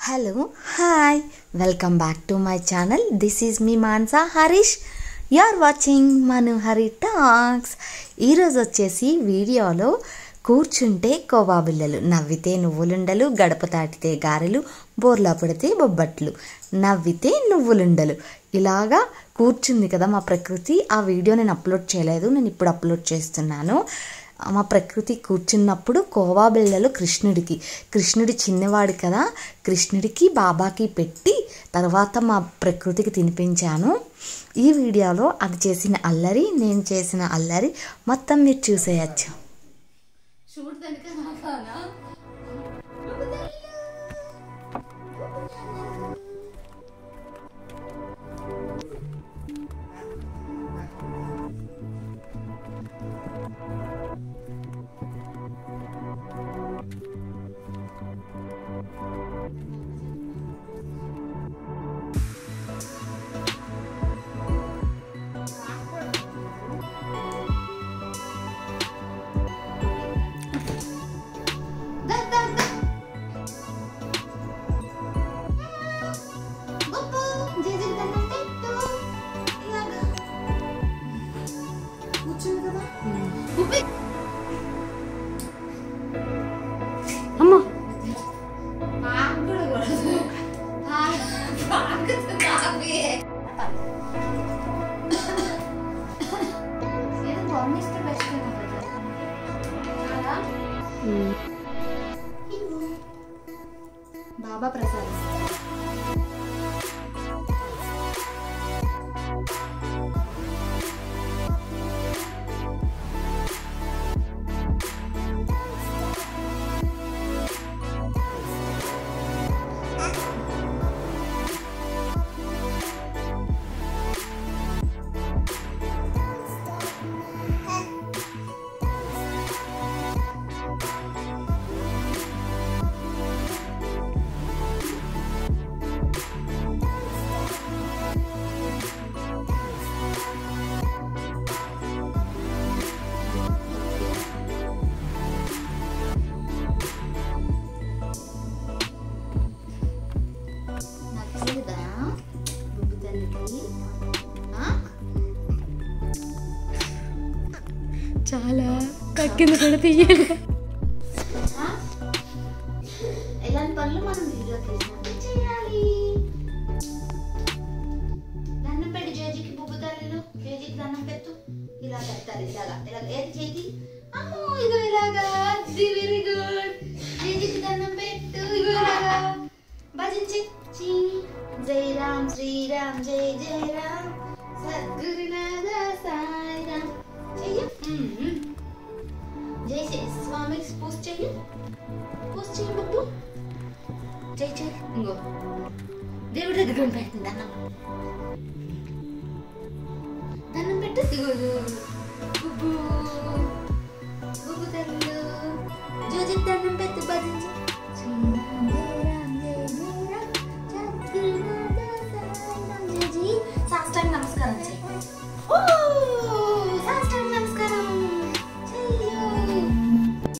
Hello hi welcome back to my channel this is me Mansa Harish you are watching Manu Hari talks ఈరోజు వచ్చేసి వీడియోలో కూర్చుంటే కోవా బిళ్ళలు నవ్వితే నువ్వులుండలు గడప తాటితే గారెలు బోర్లా పడితే బొబ్బట్లు నవ్వితే నువ్వులుండలు ఇలాగా కూర్చుంది కదా మా ప్రకృతి ఆ వీడియో నేను అప్లోడ్ చేయలేదు నేను ఇప్పుడు అప్లోడ్ చేస్తున్నాను మా ప్రకృతి కూర్చున్నప్పుడు కోవా బిళ్ళలు కృష్ణుడికి కృష్ణుడి చిన్నవాడు కదా కృష్ణుడికి బాబాకి పెట్టి తర్వాత మా ప్రకృతికి తినిపించాను ఈ వీడియోలో అది చేసిన అల్లరి నేను చేసిన అల్లరి మొత్తం మీరు చూసేయచ్చు షూట్ వెనక రావాలా దా దా దా గొప్ప జేజే దండం పెట్టు ఇలాగా కూర్చుంది కదా ఉప్పి అమ్మ పాకుడు కూడా పాకుతుంది కాపీ ఏదో బాగుంది బెస్ట్ కదా బాబా ప్రసాద్ నచ్చలేదా బుబ్బు తల్లికి ఆ? చాలా కక్కింద కూడా తీయాలి ఆ? ఇలాంటి పనులు మనం వీడియో తీసినప్పుడు చేయాలి దండం పెట్టి జేజీకి బుబ్బు తల్లిలు జేజీకి దండం పెట్టు ఇలా పెట్టాలి ఇలాగా ఇలా ఏది చేతి అమ్మో ఇగో ఇలాగా అది వెరీ గుడ్ జేజీకి దండం పెట్టు ఇగో ఇలాగా భజించి చి జై రామ్ శ్రీరామ్ జై జై రామ్ సద్గురునాథ సాయిరామ్ చెయ్యి మ్మ్. జై జై స్వామికి పూజ చెయ్యి పూజ చెయ్యి బుబ్బు జై జై ఇంకో దేవుడి దగ్గర పెట్టింది దండం దండం పెట్టు ఇగో ఇగో. బుబ్బు బుబ్బు తల్లు జోజి దండం పెట్టు భజించి